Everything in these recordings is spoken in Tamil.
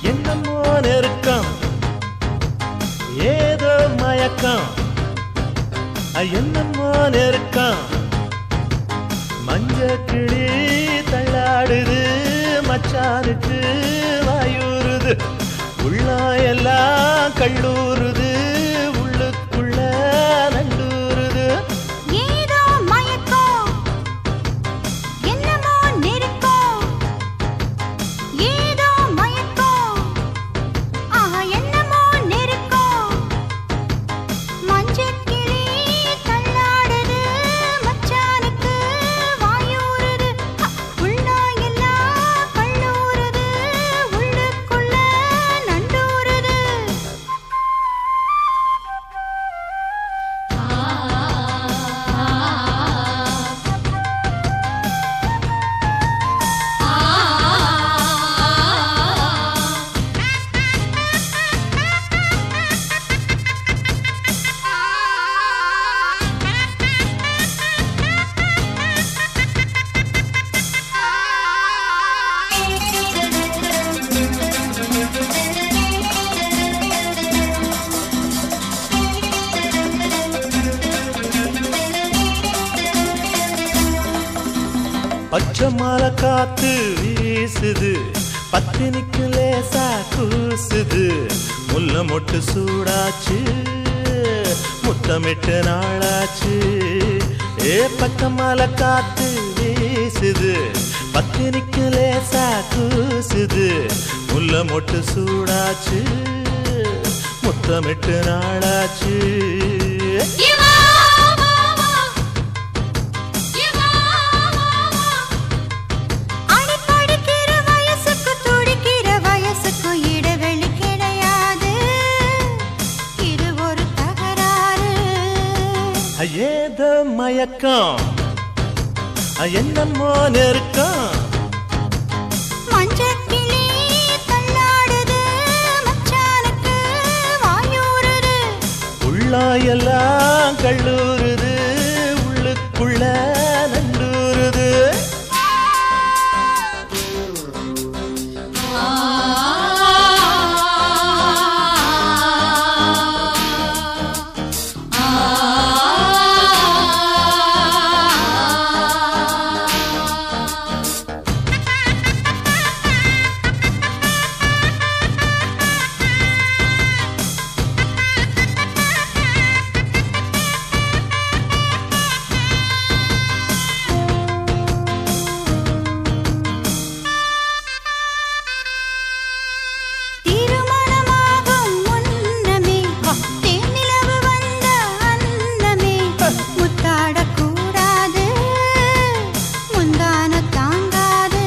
என்னமோ நெருக்கம் ஏதோ மயக்கம் அ, என்னமோ நெருக்கம் மஞ்ச கிளி தள்ளாடுது மச்சானுக்கு வாயூறுது உள்ளா எல்லாம் கல்லூறுது உள்ளுக்குள்ள நண்டூறுது ஏதோ மயக்கம் என்னமோ நெருக்கம் ஏதோ மயக்கம் ஆஹா என்னமோ நெருக்கம் மஞ்சள் கிளி தள்ளாடுது மச்சானுக்கு வாயூறுது ஹ, உள்ளா எல்லாம் கல்லூறுது உள்ளுக்குள்ள நண்டூறுது பச்சை மலை காத்து வீசுது பத்தினிக்கு லேசா கூசுது முல்ல மொட்டு சூடாச்சு முத்தமிட்டு நாளாச்சு ஏ பச்சை மலை காத்து வீசுது பத்தினிக்கு லேசா கூசுது முல்ல மொட்டு சூடாச்சு முத்தமிட்டு நாளாச்சு அடி படிக்கிற வயசுக்கு துடிக்கிற வயசுக்கு இடைவெளி கிடையாது இது ஒரு தகராறு ஏதோ மயக்கம் அ, என்னமோ நெருக்கம் மஞ்சள் கிளி தள்ளாடுது மச்சானுக்கு வாயூறுது உள்ளா எல்லாம் கல்லூறுது உள்ளுக்குள்ள நண்டூறுது திருமணமாகும் முன்னமே தேனிலவு வந்த அன்னமே முத்தாடக்கூடாது முந்தான தாங்காது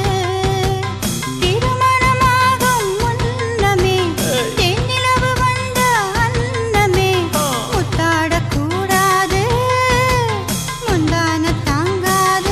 திருமணமாகும் முன்னமே தேனிலவு வந்த அன்னமே முத்தாடக்கூடாது முந்தான தாங்காது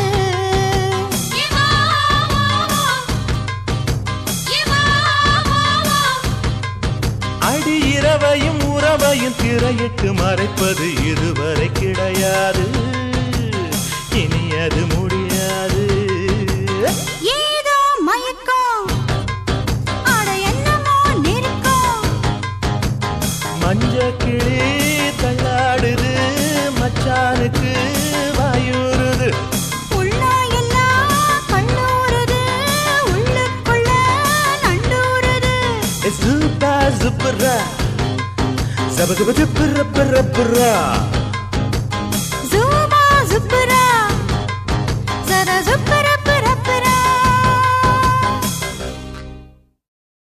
அடி இரவையும் உறவையும் திரையிட்டு மறைப்பது இதுவரை கிடையாது இனி அது முடியாது ஏதோ மயக்கம் அட என்னமோ நெருக்கம் மஞ்ச கிளி தள்ளாடுது மச்சானுக்கு வாயூறுது உள்ளா எல்லாம் கண்ணூறுது உள்ளுக்குள்ள நண்டூறுது சூப்பா சூப்பரா ஜப ஜப ஜப ரப்ப ரப்பரா